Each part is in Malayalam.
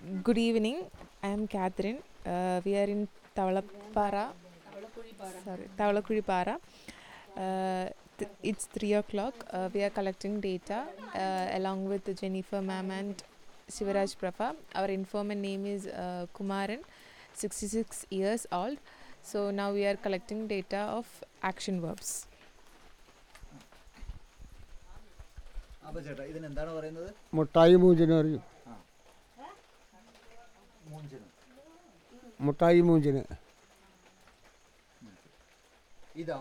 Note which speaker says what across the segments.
Speaker 1: good evening. I am Catherine. Uh, we are in Tavalappara. Sorry, Tavalakuripara. Uh, th- it's three o'clock. Uh, we are collecting data uh, along with Jennifer ma'am and Shivaraj Prabha. Our informant name is uh, Kumaran, 66 years old. So now we are collecting data of action verbs.
Speaker 2: അപ്പൊ ചേട്ടാ ഇതിന് എന്താണ് പറയുന്നത്
Speaker 3: മുട്ടായി മൂഞ്ചിന് പറയും
Speaker 2: മൂഞ്ചിന്
Speaker 3: മുട്ടായി മൂഞ്ചിന്
Speaker 2: ഇതാ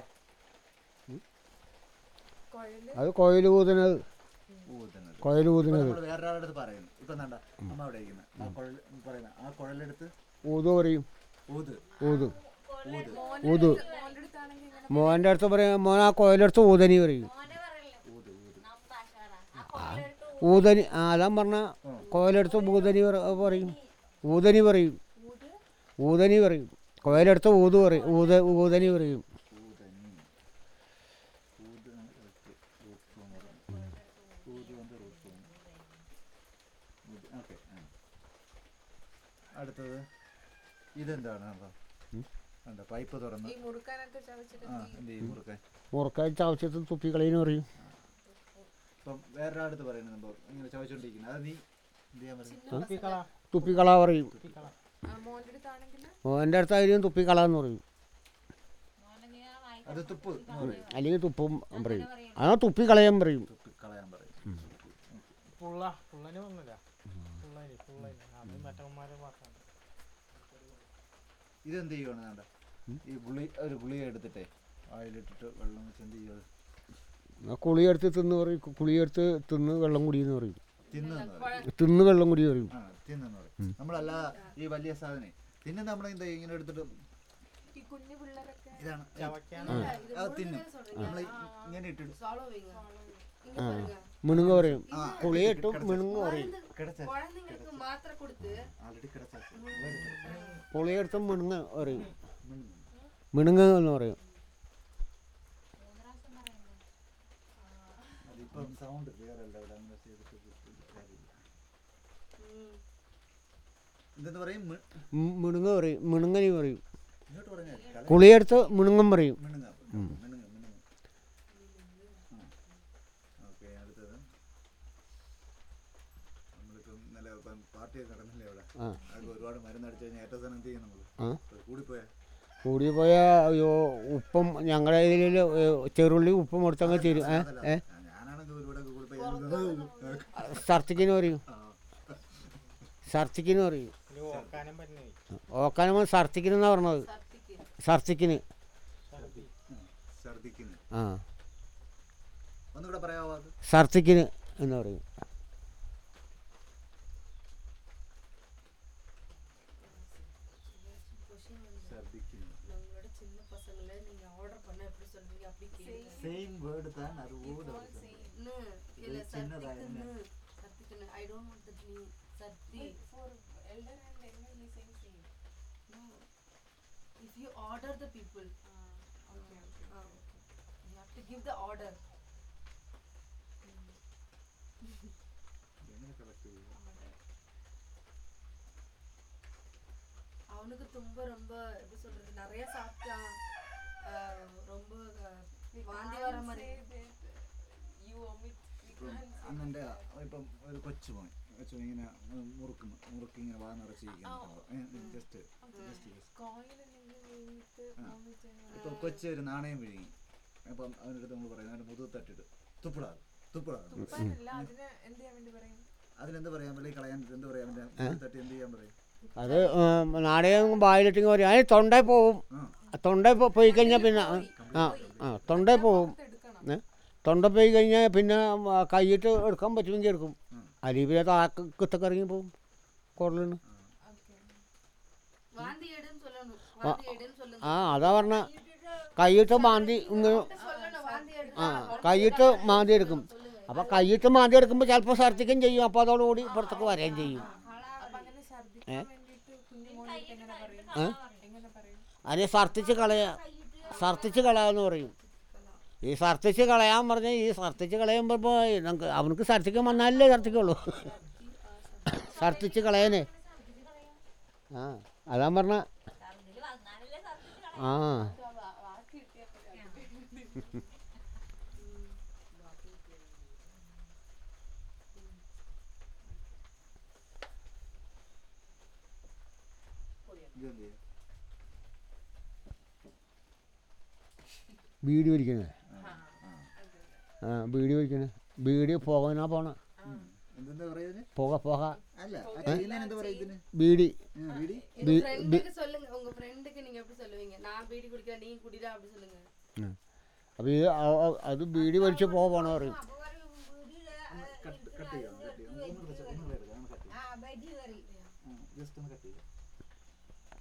Speaker 3: അത് കോയിൽ ഊതുന്നത്
Speaker 2: ഊതുന്നത്
Speaker 3: കോയിൽ
Speaker 2: ഇപ്പൊ
Speaker 3: ഊതുന്നത്
Speaker 2: നമ്മള് വേറൊരാളുടെ അടുത്ത് പറയുന്നു ഇപ്പൊ എന്താ അമ്മ അവിടെ ഇരിക്കുന്നത് ആ കുഴൽ പറയുന്ന ആ കുഴലെടുത്ത്
Speaker 3: ഊതു പറയും
Speaker 2: ഊത്
Speaker 3: ഊതു
Speaker 2: ഊത്
Speaker 3: ഊതു മോൻ്റെ അടുത്ത് പറയും മോൻ ആ കോയിലെടുത്ത് ഊതനി പറയും
Speaker 2: ഊത് ഊത്
Speaker 3: ഊതനി ആ അതാ പറഞ്ഞ കോയിലെടുത്ത് ഊതനി പറ- പറയും ഊതനി പറയും ഊതനി പറയും കോയിലെടുത്ത് ഊത് പറയും ഊത ഊതനി പറയും
Speaker 2: ഊതനി ഊത് correct. root form വരും. ഊത് കൊണ്ട് root form. ഊത്. Okay, ആ. അടുത്തത് ഇതെന്താണ് കണ്ടോ കണ്ടോ പൈപ്പ് തുറന്ന് ആ എന്ത് ചെയ്യും മുറുക്കാൻ
Speaker 3: മുറുക്കായി ചവച്ചത്ത് തുപ്പിക്കളീന്ന് പറയും
Speaker 2: ഇപ്പം വേറൊരാടുത്ത് പറയുന്നത് സംഭവം ഇങ്ങനെ ചോദിച്ചോണ്ടിരിക്കുന്നത് അത് നീ എന്ത് ചെയ്യാൻ പറയും
Speaker 3: തുപ്പിക്കള പറയും മോൻ്റെ അടുത്ത് ആയിരിക്കും തുപ്പിക്കള എന്ന് പറയും
Speaker 2: അത് തുപ്പ്
Speaker 3: അല്ലെങ്കിൽ തുപ്പും പറയും അതാ തുപ്പിക്കളയാൻ പറയും
Speaker 2: തുപ്പി കളയാൻ പറയും
Speaker 4: പുള്ള പുള്ളന് വന്നില്ല പുള്ളന് പുള്ളന് അത് മറ്റവന്മാരെ മാത്രമാണ്
Speaker 2: ഇതെന്ത് ചെയ്യുവാണ് വേണ്ട ഈ ഗുളി ഒരു ഗുളിക എടുത്തിട്ടേ വായിലിട്ടിട്ട് വെള്ളം വെച്ച് എന്ത് ചെയ്യും അത്?
Speaker 3: ആ കുളിയെടുത്ത് തിന്ന് പറയും കുളിയെടുത്ത് തിന്ന് വെള്ളം കുടിയെന്ന് പറയും
Speaker 2: തിന്നെന്ന് പറയും
Speaker 3: തിന്ന് വെള്ളം കുടി പറയും
Speaker 2: ആ തിന്നെന്ന് പറയും നമ്മളല്ല ഈ വലിയ സാധനം തിന്നുന്ന നമ്മളെന്താ ഇങ്ങനെ എടുത്തിട്ട് ഇതാണ് അത് തിന്നും നമ്മൾ ഇങ്ങനെ ഇട്ടിട്ട്
Speaker 3: ആ മിണുങ്ങ പറയും കുളിയിട്ടും മിണുങ്ങ പറയും
Speaker 2: കിടച്ച
Speaker 5: குழந்தைங்களுக்கு மாத்திரை கொடுத்து
Speaker 2: ആൾറെഡി കിടച്ച
Speaker 3: കുളിയെടുത്തും മിണുങ്ങ പറയും മിണുങ്ങ എന്ന് പറയും
Speaker 2: അതിപ്പം സൗണ്ട് ക്ലിയർ അല്ല ഇവിടെ അങ്ങനെ ചെയ്തിട്ട് കാര്യമില്ല എന്തെന്ന് പറയും മി-
Speaker 3: മ് മിണുങ്ങ പറയും മിണുങ്ങനി പറയും
Speaker 2: ഇങ്ങോട്ട് പറഞ്ഞാൽ കള
Speaker 3: കുളിയെടുത്ത് മിണുങ്ങം പറയും
Speaker 2: മിണുങ്ങ മിണുങ്ങ മിണുങ്ങ ഓക്കെ അടുത്തത് നമ്മളിപ്പം ഇന്നലെ ഇപ്പം പാർട്ടിയൊക്കെ നടന്നില്ലേ അവിടെ
Speaker 3: ആ
Speaker 2: അതൊക്കെ ഒരുപാട് മരുന്ന് അടിച്ചു കഴിഞ്ഞാൽ ഏറ്റവും സാധനം എന്ത് ചെയ്യും നമ്മൾ
Speaker 3: ആ
Speaker 2: കൂടിപ്പോയാ
Speaker 3: കൂടി പോയ അയ്യോ ഉപ്പും ഞങ്ങളുടെ ഇതിൽ ചെറുള്ളി ഉപ്പും കൊടുത്തങ്ങ് തരും ഏ ഏ
Speaker 2: ഞാനാണെങ്കിൽ ഒരുപാട് കൂടിപ്പോയി
Speaker 3: സർത്തിക്കിന് പറയും സർത്തിക്കിന് പറയും
Speaker 4: ഒരു ഓക്കാനം പറ്റുന്നേ
Speaker 3: ഓക്കാനമ്മ സർത്തിക്കിനെന്നാ പറഞ്ഞത് സർത്തിക്കിന്
Speaker 2: ഛർദിക്കുന്നു
Speaker 3: ആ
Speaker 2: ഒന്നുകൂടെ പറയാമോ അത്
Speaker 3: സർത്തിക്കിന് എന്ന് പറയും
Speaker 2: ഛർദിക്കുന്നു
Speaker 5: நம்மளோட சின்ன பசங்களை நீங்க ஆர்டர் பண்ண எப்படி சொல்றீங்க அப்படி கேளுங்க
Speaker 2: സെയിം വേർഡ് താൻ അറിവോട്
Speaker 5: ன்னு, இல்ல
Speaker 2: இது சின்னதா
Speaker 5: சர்த்திக்குன்னு சர்த்திக்குன்னு ஐ டோன்ட் வாண்ட் தட் நீ சர்த்தி No. If you order the people, okay, okay. you have to give the order.
Speaker 2: എങ്ങനെ കളക്ട് ചെയ്യും
Speaker 5: அவனுக்கு தும்ப ரொம்ப எப்படி சொல்றது நிறைய சாப்பிட்டான் ஆஹ், ரொம்ப ஆஹ், வாந்தி வர மாதிரி
Speaker 2: ഇപ്പം അന്നെൻ്റെ ഇപ്പം ഒരു കൊച്ചു മോൻ കൊച്ചു മോൻ ഇങ്ങനെ മു- മുറുക്കുന്നു മുറുക്കി ഇങ്ങനെ വാ നിറച്ചിരിക്കുന്നു ജസ്റ്റ് ജസ്റ്റ് ഇപ്പം കൊച്ചു ഒരു നാണയം വിഴുങ്ങി അപ്പം അവനടുത്ത് നമ്മൾ പറയുന്നത് അവൻ്റെ മുതുക് തട്ടിട്ട് തുപ്പിടാ തുപ്പിടാ അതിനെന്ത് പറയാൻ പറ്റില്ല കളയാൻ എന്ത് പറയാം അവൻ്റെ മുതുക് തട്ടി എന്ത് ചെയ്യാൻ പറയും
Speaker 3: അത് നാടകം വായിലിട്ടിങ് പറയും അതിന് തൊണ്ടയിൽ പോവും
Speaker 2: ആ
Speaker 3: തൊണ്ടയിൽ പോ- പോയി കഴിഞ്ഞാൽ പിന്നെ ആ ആ ആ തൊണ്ടയിൽ പോവും ഏ തൊണ്ട പോയി കഴിഞ്ഞാൽ പിന്നെ ആ, കൈയിട്ട് എടുക്കാൻ പറ്റുമെങ്കിൽ എടുക്കും അല്ലെങ്കിൽ പിന്നെ താക്കത്തൊക്കെ ഇറങ്ങി പോവും കുടലിന്
Speaker 5: வாந்தி எடுன்னு சொல்லணும் வாந்தி எடுன்னு சொல்லுங்க
Speaker 3: ആ അതാ പറഞ്ഞ കൈയിട്ട് മാന്തി ഇങ്ങനെ
Speaker 5: சொல்லணும் வாந்தி எடு
Speaker 3: ആ കൈയിട്ട് മാന്തി എടുക്കും അപ്പോൾ കൈയിട്ട് മാന്തി എടുക്കുമ്പോൾ ചിലപ്പോൾ ഛർദ്ദിക്കും ചെയ്യും അപ്പോൾ അതോടുകൂടി പുറത്തേക്ക് വരികയും ചെയ്യും ഏ ഏ? അതിനെ ഛർദ്ദിച്ച് കളയുക ഛർദ്ദിച്ച് കളയാന്ന് പറയും ഈ ഛർദ്ദിച്ച് കളയാൻ പറഞ്ഞാൽ ഈ ഛർദ്ദിച്ച് കളയുമ്പോൾ ഇപ്പോൾ നമുക്ക് അവനക്ക് ഛർദ്ദിക്കാൻ വന്നാലല്ലേ ഛർദ്ദിക്കുള്ളൂ ഛർദ്ദിച്ച് കളയാനേ ആ അതാ പറഞ്ഞ
Speaker 6: ഛർദില് വന്നാലല്ലേ ഛർദിച്ച്
Speaker 3: ആ
Speaker 2: ഇതെന്ത് ചെയ്യും?
Speaker 3: ബീഡി വലിക്കണേ ആ ബീഡി വലിക്കണേ ബീഡി പോകാനാ പോണ
Speaker 2: എന്തെന്താ പറയുന്നത്
Speaker 3: പുക പുക
Speaker 2: അല്ല ആ ചെയ്യുന്നതിന് എന്താ പറയുക ഇതിന്
Speaker 3: ബീഡി
Speaker 2: ആ, വീടി
Speaker 5: உங்க
Speaker 3: பி-
Speaker 5: ஃப்ரெண்டுக்கு சொல்லுங்க உங்க ஃப்ரெண்டுக்கு நீங்க எப்படி சொல்லுவீங்க நான் பீடி குடிக்கிறேன் நீங்க குடிடா அப்படி சொல்லுங்க
Speaker 3: അപ്പോൾ ഈ ആ- ആ- അത് ബീഡി വലിച്ച് പോകണ പറയും
Speaker 2: കട്ട് കട്ട് ചെയ്യാം കട്ട് ചെയ്യാം ഒന്ന് വെച്ച് ഒന്ന് എടുക്കാം ഒന്ന് കട്ട് ചെയ്യാം ജസ്റ്റ് ഒന്ന് കട്ട് ചെയ്യാം